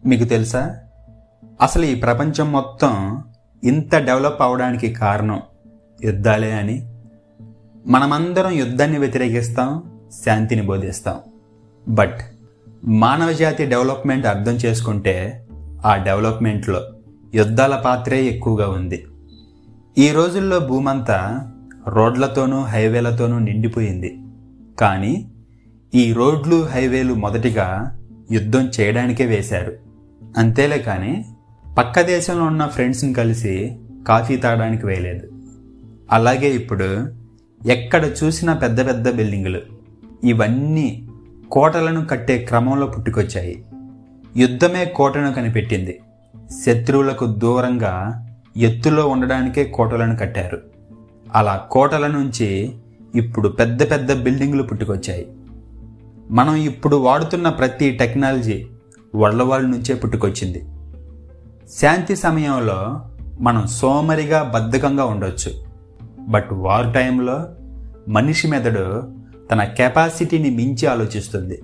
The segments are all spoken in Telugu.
మీకు తెలుసా అసలు ఈ ప్రపంచం మొత్తం ఇంత డెవలప్ అవడానికి కారణం యుద్ధాలే అని మనమందరం యుద్ధాన్ని వ్యతిరేకిస్తాం శాంతిని బోధిస్తాం బట్ మానవ జాతి డెవలప్మెంట్ అర్థం చేసుకుంటే ఆ డెవలప్మెంట్లో యుద్ధాల పాత్రే ఎక్కువగా ఉంది ఈ రోజుల్లో భూమంతా రోడ్లతోనూ హైవేలతోనూ నిండిపోయింది కానీ ఈ రోడ్లు హైవేలు మొదటిగా యుద్ధం చేయడానికే వేశారు అంతేలే కానీ పక్క దేశంలో ఉన్న ఫ్రెండ్స్ని కలిసి కాఫీ తాగడానికి వేయలేదు అలాగే ఇప్పుడు ఎక్కడ చూసినా పెద్ద పెద్ద బిల్డింగులు ఇవన్నీ కోటలను కట్టే క్రమంలో పుట్టుకొచ్చాయి యుద్ధమే కోటను కనిపెట్టింది శత్రువులకు దూరంగా ఎత్తులో ఉండడానికే కోటలను కట్టారు అలా కోటల నుంచి ఇప్పుడు పెద్ద పెద్ద బిల్డింగులు పుట్టుకొచ్చాయి మనం ఇప్పుడు వాడుతున్న ప్రతి టెక్నాలజీ వడలవాళ్ళ నుంచే పుట్టుకొచ్చింది శాంతి సమయంలో మనం సోమరిగా బద్ధకంగా ఉండొచ్చు బట్ వార్ టైంలో మనిషి మెదడు తన కెపాసిటీని మించి ఆలోచిస్తుంది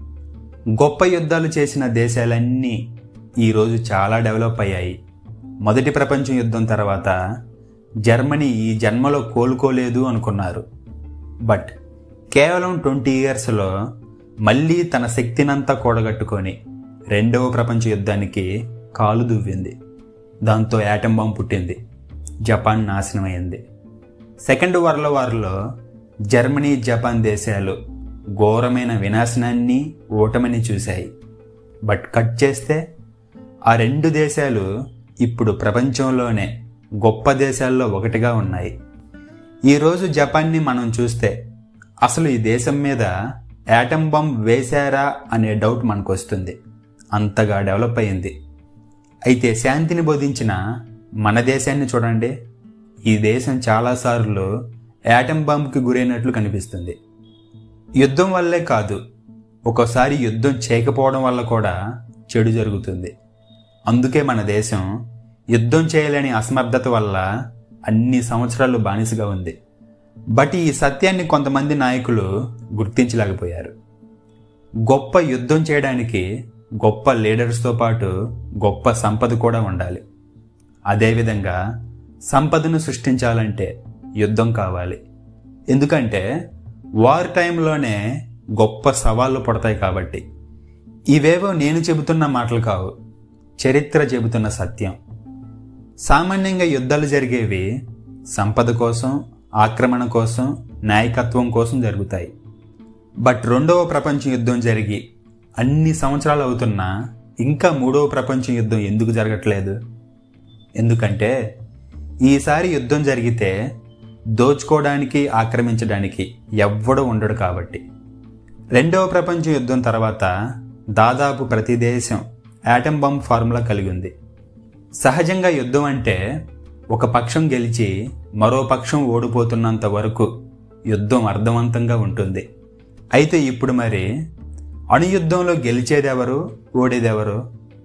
గొప్ప యుద్ధాలు చేసిన దేశాలన్నీ ఈరోజు చాలా డెవలప్ అయ్యాయి మొదటి ప్రపంచ యుద్ధం తర్వాత జర్మనీ ఈ జన్మలో కోలుకోలేదు అనుకున్నారు బట్ కేవలం ట్వంటీ ఇయర్స్లో మళ్ళీ తన శక్తినంతా కూడగట్టుకొని రెండవ ప్రపంచ యుద్ధానికి కాలు దువ్వింది దాంతో యాటం బాంబ్ పుట్టింది జపాన్ నాశనమైంది సెకండ్ వరల్డ్ వార్లో జర్మనీ జపాన్ దేశాలు ఘోరమైన వినాశనాన్ని ఓటమిని చూశాయి బట్ కట్ చేస్తే ఆ రెండు దేశాలు ఇప్పుడు ప్రపంచంలోనే గొప్ప దేశాల్లో ఒకటిగా ఉన్నాయి ఈరోజు జపాన్ని మనం చూస్తే అసలు ఈ దేశం మీద యాటం బాంబ్ వేశారా అనే డౌట్ మనకు వస్తుంది అంతగా డెవలప్ అయింది అయితే శాంతిని బోధించిన మన దేశాన్ని చూడండి ఈ దేశం చాలాసార్లు యాటం బాంబ్కి గురైనట్లు కనిపిస్తుంది యుద్ధం వల్లే కాదు ఒక్కోసారి యుద్ధం చేయకపోవడం వల్ల కూడా చెడు జరుగుతుంది అందుకే మన దేశం యుద్ధం చేయలేని అసమర్థత వల్ల అన్ని సంవత్సరాలు బానిసగా ఉంది బట్ ఈ సత్యాన్ని కొంతమంది నాయకులు గుర్తించలేకపోయారు గొప్ప యుద్ధం చేయడానికి గొప్ప లీడర్స్తో పాటు గొప్ప సంపద కూడా ఉండాలి అదేవిధంగా సంపదను సృష్టించాలంటే యుద్ధం కావాలి ఎందుకంటే వార్ టైంలోనే గొప్ప సవాళ్ళు పడతాయి కాబట్టి ఇవేవో నేను చెబుతున్న మాటలు కావు చరిత్ర చెబుతున్న సత్యం సామాన్యంగా యుద్ధాలు జరిగేవి సంపద కోసం ఆక్రమణ కోసం నాయకత్వం కోసం జరుగుతాయి బట్ రెండవ ప్రపంచ యుద్ధం జరిగి అన్ని సంవత్సరాలు అవుతున్నా ఇంకా మూడవ ప్రపంచ యుద్ధం ఎందుకు జరగట్లేదు ఎందుకంటే ఈసారి యుద్ధం జరిగితే దోచుకోవడానికి ఆక్రమించడానికి ఎవ్వడు ఉండడు కాబట్టి రెండవ ప్రపంచ యుద్ధం తర్వాత దాదాపు ప్రతి దేశం యాటం బాంబ్ ఫార్ములా కలిగి ఉంది సహజంగా యుద్ధం అంటే ఒక పక్షం గెలిచి మరో పక్షం ఓడిపోతున్నంత వరకు యుద్ధం అర్థవంతంగా ఉంటుంది అయితే ఇప్పుడు మరి అణుయుద్ధంలో గెలిచేదెవరు ఓడేదెవరు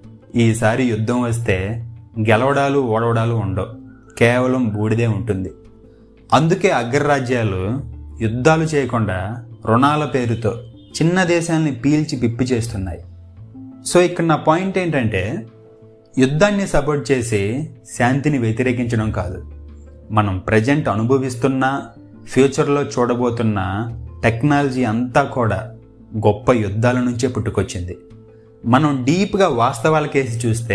ఈసారి యుద్ధం వస్తే గెలవడాలు ఓడవడాలు ఉండవు కేవలం బూడిదే ఉంటుంది అందుకే అగ్రరాజ్యాలు యుద్ధాలు చేయకుండా రుణాల పేరుతో చిన్న దేశాలని పీల్చి పిప్పి చేస్తున్నాయి సో ఇక్కడ నా పాయింట్ ఏంటంటే యుద్ధాన్ని సపోర్ట్ చేసి శాంతిని వ్యతిరేకించడం కాదు మనం ప్రజెంట్ అనుభవిస్తున్న ఫ్యూచర్లో చూడబోతున్న టెక్నాలజీ అంతా కూడా గొప్ప యుద్ధాల నుంచే పుట్టుకొచ్చింది మనం డీప్గా వాస్తవాలకేసి చూస్తే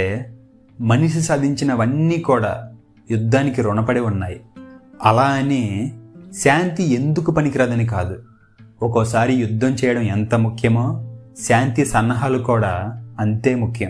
మనిషి సాధించినవన్నీ కూడా యుద్ధానికి రుణపడి ఉన్నాయి అలా అని శాంతి ఎందుకు పనికిరాదని కాదు ఒక్కోసారి యుద్ధం చేయడం ఎంత ముఖ్యమో శాంతి సన్నాహాలు కూడా అంతే ముఖ్యం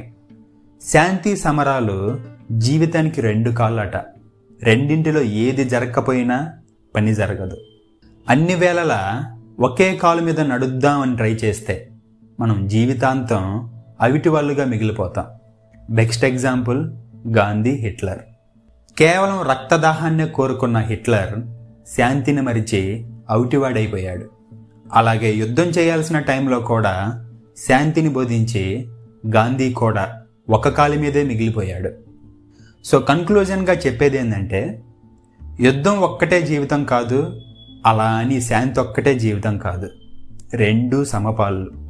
శాంతి సమరాలు జీవితానికి రెండు కాళ్ళట రెండింటిలో ఏది జరగకపోయినా పని జరగదు అన్ని వేళలా ఒకే కాలు మీద నడుద్దామని ట్రై చేస్తే మనం జీవితాంతం అవిటి వాళ్ళుగా మిగిలిపోతాం బెస్ట్ ఎగ్జాంపుల్ గాంధీ హిట్లర్ కేవలం రక్తదాహాన్నే కోరుకున్న హిట్లర్ శాంతిని మరిచి అవిటివాడైపోయాడు అలాగే యుద్ధం చేయాల్సిన టైంలో కూడా శాంతిని బోధించి గాంధీ కూడా ఒక కాలి మీదే మిగిలిపోయాడు సో కన్క్లూజన్గా చెప్పేది ఏంటంటే యుద్ధం ఒక్కటే జీవితం కాదు అలా అని శాంతి ఒక్కటే జీవితం కాదు రెండు సమపాళ్ళు